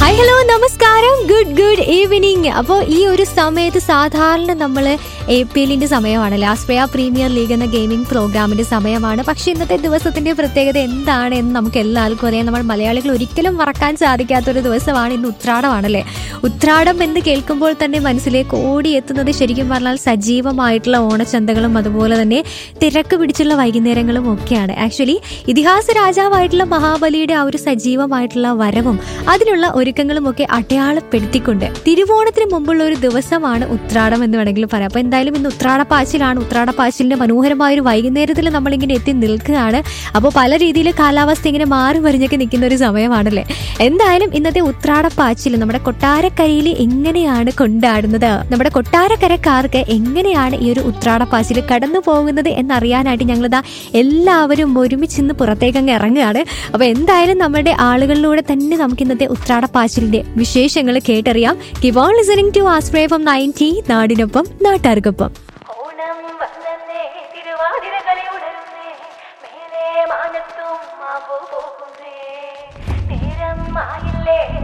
hi hello നമസ്കാരം good good evening അപ്പോൾ ഈ ഒരു സമയത്ത് സാധാരണ നമ്മൾ എ പി എല്ലിന്റെ സമയമാണല്ലോ ആസ്ട്രേലിയ പ്രീമിയർ ലീഗ് എന്ന ഗെയിമിംഗ് പ്രോഗ്രാമിന്റെ സമയമാണ് പക്ഷെ ഇന്നത്തെ ദിവസത്തിന്റെ പ്രത്യേകത എന്താണ് എന്ന് നമുക്ക് എല്ലാവർക്കും അറിയാം നമ്മൾ മലയാളികൾ ഒരിക്കലും മറക്കാൻ സാധിക്കാത്ത ഒരു ദിവസമാണ് ഇന്ന് ഉത്രാടമാണല്ലേ ഉത്രാടം എന്ന് കേൾക്കുമ്പോൾ തന്നെ മനസ്സിലേക്ക് ഓടിയെത്തുന്നത് ശരിക്കും പറഞ്ഞാൽ സജീവമായിട്ടുള്ള ഓണച്ചന്തകളും അതുപോലെ തന്നെ തിരക്ക് പിടിച്ചുള്ള വൈകുന്നേരങ്ങളും ഒക്കെയാണ് ആക്ച്വലി ഇതിഹാസ രാജാവായിട്ടുള്ള മഹാബലിയുടെ ആ ഒരു സജീവമായിട്ടുള്ള വരവും അതിനുള്ള ഒരുക്കങ്ങളും ഒക്കെ അടയാളപ്പെടുത്തിക്കൊണ്ട് തിരുവോണത്തിന് മുമ്പുള്ള ഒരു ദിവസമാണ് ഉത്രാടം എന്ന് വേണമെങ്കിൽ പറയാം അപ്പൊ എന്തായാലും ഇന്ന് ഉത്രാടപ്പാച്ചിലാണ് ഉത്രാടപ്പാച്ചിലിന്റെ മനോഹരമായ ഒരു വൈകുന്നേരത്തിൽ നമ്മളിങ്ങനെ എത്തി നിൽക്കുകയാണ് അപ്പോൾ പല രീതിയിൽ കാലാവസ്ഥ ഇങ്ങനെ മാറി മറിഞ്ഞൊക്കെ നിൽക്കുന്ന ഒരു സമയമാണല്ലേ എന്തായാലും ഇന്നത്തെ ഉത്രാടപ്പാച്ചിൽ നമ്മുടെ കൊട്ടാരക്കരയിൽ എങ്ങനെയാണ് കൊണ്ടാടുന്നത് നമ്മുടെ കൊട്ടാരക്കരക്കാർക്ക് എങ്ങനെയാണ് ഈ ഒരു ഉത്രാടപ്പാച്ചിൽ കടന്നു പോകുന്നത് എന്നറിയാനായിട്ട് ഞങ്ങളിതാ എല്ലാവരും ഒരുമിച്ച് ഇന്ന് പുറത്തേക്ക് അങ്ങ് ഇറങ്ങുകയാണ് അപ്പൊ എന്തായാലും നമ്മുടെ ആളുകളിലൂടെ തന്നെ നമുക്ക് ഇന്നത്തെ ഉത്രാടപ്പാച്ചിലിന്റെ വിശേഷങ്ങൾ കേട്ടറിയാം കിവ് ഓൺ ലിസണിംഗ് ടു ആസ്പ്രേ ഫ്രം നയൻറ്റി നാടിനൊപ്പം നാട്ടാർക്കൊപ്പം ഓണം വന്നേ തിരുവാതിരകളി ഉണരുന്നേ മേലെ മാനത്തും മാവു പോകുന്നേ നേരം ആയില്ലേ